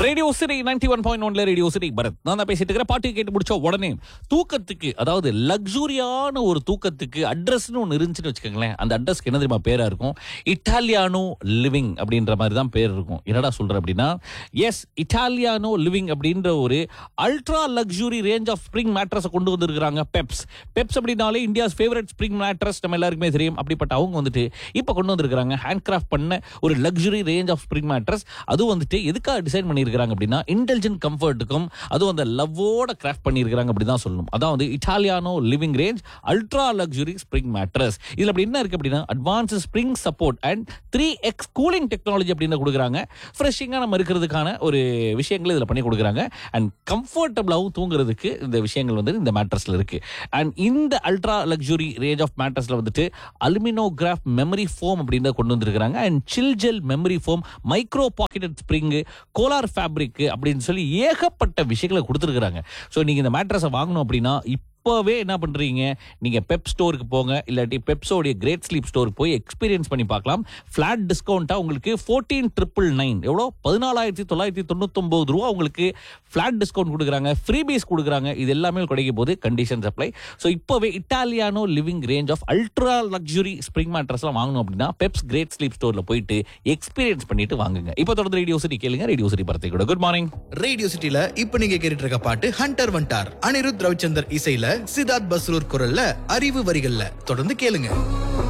radio city ninety one point ஒன்ல radio city Bharath நான் தான் பேசிட்டு இருக்கிற பாட்டு கேட்டு முடிச்ச உடனே தூக்கத்துக்கு அதாவது லக்ஸூரியான ஒரு தூக்கத்துக்கு அட்ரஸ்னு ஒன்று இருந்துச்சுன்னு வச்சுக்கோங்களேன் அந்த அட்ரஸ்க்கு என்ன தெரியுமா பேரா இருக்கும் இட்டாலியானோ லிவிங் அப்படின்ற மாதிரி தான் பேர் இருக்கும் என்னடா சொல்ற அப்படின்னா எஸ் இட்டாலியானோ லிவிங் அப்படின்ற ஒரு ultra luxury range of spring மேட்ரஸை கொண்டு வந்திருக்கிறாங்க பெப்ஸ் பெப்ஸ் அப்படின்னாலே இந்தியாஸ் ஃபேவரட் ஸ்ப்ரிங் மேட்ரஸ் நம்ம எல்லாருக்குமே தெரியும் அப்படிப்பட்ட அவங்க வந்துட்டு இப்போ கொண்டு வந்திருக்கிறாங்க ஹேண்ட் கிராஃப்ட் பண்ண ஒரு luxury range of spring mattress அதுவும் வந்துட்டு எதுக்காக டிசைன் பண்ணியிருக்காங்க அப்படின்னா இன்டெலிஜென்ட் கம்ஃபர்ட்டுக்கும் அதுவும் அந்த லவ்வோட கிராஃப்ட் பண்ணியிருக்கிறாங்க அப்படி தான் சொல்லணும் அதான் வந்து Italiano living range ultra luxury spring mattress இதில் அப்படி என்ன இருக்கு அப்படின்னா advance spring support and three X cooling technology அப்படின்னு கொடுக்குறாங்க ஃப்ரெஷ்ஷிங்காக நம்ம இருக்கிறதுக்கான ஒரு விஷயங்களை இதில் பண்ணி கொடுக்குறாங்க அண்ட் கம்ஃபர்டபுளாகவும் தூங்குறதுக்கு இந்த விஷயங்கள் வந்து இந்த மேட்ரஸில் இருக்கு அண்ட் இந்த அல்ட்ரா லக்ஸுரி ரேஞ்ச் ஆஃப் மேட்ரஸில் வந்துட்டு அலுமினோகிராஃப் மெமரி ஃபோம் அப்படின்னு கொண்டு வந்திருக்கிறாங்க அண்ட் சில்ஜெல் memory foam micro pocket spring கோலார் ஃபேப்ரிக் அப்படின்னு சொல்லி ஏகப்பட்ட விஷயங்களை கொடுத்துருக்குறாங்க ஸோ நீங்கள் இந்த மேட்ரஸை வாங்கணும் அப்படின்னா இப்போவே என்ன பண்ணுறீங்க நீங்கள் பெப் ஸ்டோருக்கு போங்க இல்லாட்டி பெப்ஸோடைய கிரேட் ஸ்லீப் ஸ்டோருக்கு போய் எக்ஸ்பீரியன்ஸ் பண்ணி பார்க்கலாம் ஃப்ளாட் டிஸ்கவுண்ட்டாக உங்களுக்கு ஃபோர்டீன் ட்ரிபிள் நைன் எவ்வளோ பதினாலாயிரத்தி தொள்ளாயிரத்தி தொண்ணூத்தொம்பது ரூபா உங்களுக்கு ஃப்ளாட் டிஸ்கவுண்ட் கொடுக்குறாங்க ஃப்ரீபீஸ் கொடுக்குறாங்க இது எல்லாமே கிடைக்கும் போது கண்டிஷன் சப்ளை ஸோ இப்போவே Italiano living range of ultra luxury spring மேட்ரஸ்லாம் வாங்கணும் அப்படின்னா பெப்ஸ் கிரேட் ஸ்லீப் ஸ்டோரில் போயிட்டு எக்ஸ்பீரியன்ஸ் பண்ணிட்டு வாங்குங்க இப்போ தொடர்ந்து ரேடியோ சிட்டி கேளுங்க ரேடியோ சிட்டி படத்தை கூட குட் மார்னிங் ரேடியோ சிட்டில இப்ப நீங்க கேட்டுட்டு இருக்க பாட்டு ஹண்டர் வண்டார் அனிருத் ரவிச்சந்தர் இசையில சித்தார்த் பஸ்ரூர் குரல்ல அறிவு வரிகள்ல தொடர்ந்து கேளுங்க